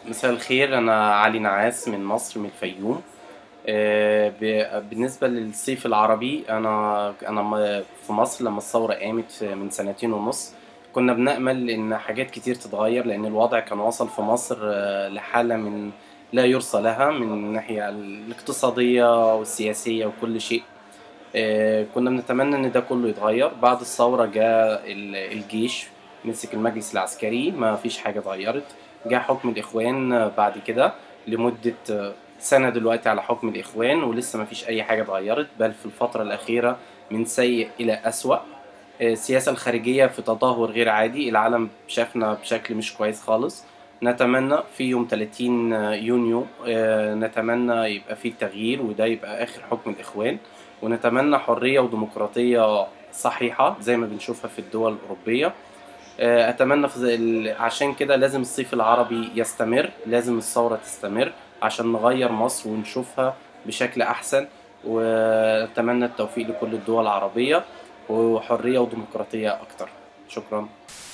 مساء الخير أنا علي نعاس من مصر من الفيوم آه، ب- بالنسبة للصيف العربي أنا أنا م- في مصر لما الثورة قامت من سنتين ونص كنا بنأمل إن حاجات كتير تتغير لأن الوضع كان وصل في مصر آه، لحالة من لا يرثى لها من الناحية الاقتصادية والسياسية وكل شيء آه، كنا بنتمنى ان ده كله يتغير بعد الثورة جاء ال- الجيش مسك المجلس العسكري ما فيش حاجة اتغيرت جاء حكم الإخوان آه، بعد كده لمدة آه، سنة دلوقتي على حكم الإخوان ولسه ما فيش أي حاجة اتغيرت بل في الفترة الأخيرة من سيء إلى أسوأ آه، السياسة الخارجية في تدهور غير عادي العالم شافنا بشكل مش كويس خالص نتمنى في يوم 30 يونيو آه، نتمنى يبقى في تغيير وده يبقى آخر حكم الإخوان ونتمنى حرية وديمقراطية صحيحة زي ما بنشوفها في الدول الأوروبية آه، أتمنى في زي ال- عشان كده لازم الصيف العربي يستمر لازم الثورة تستمر عشان نغير مصر ونشوفها بشكل أحسن وأتمنى التوفيق لكل الدول العربية وحرية وديمقراطية أكتر شكرا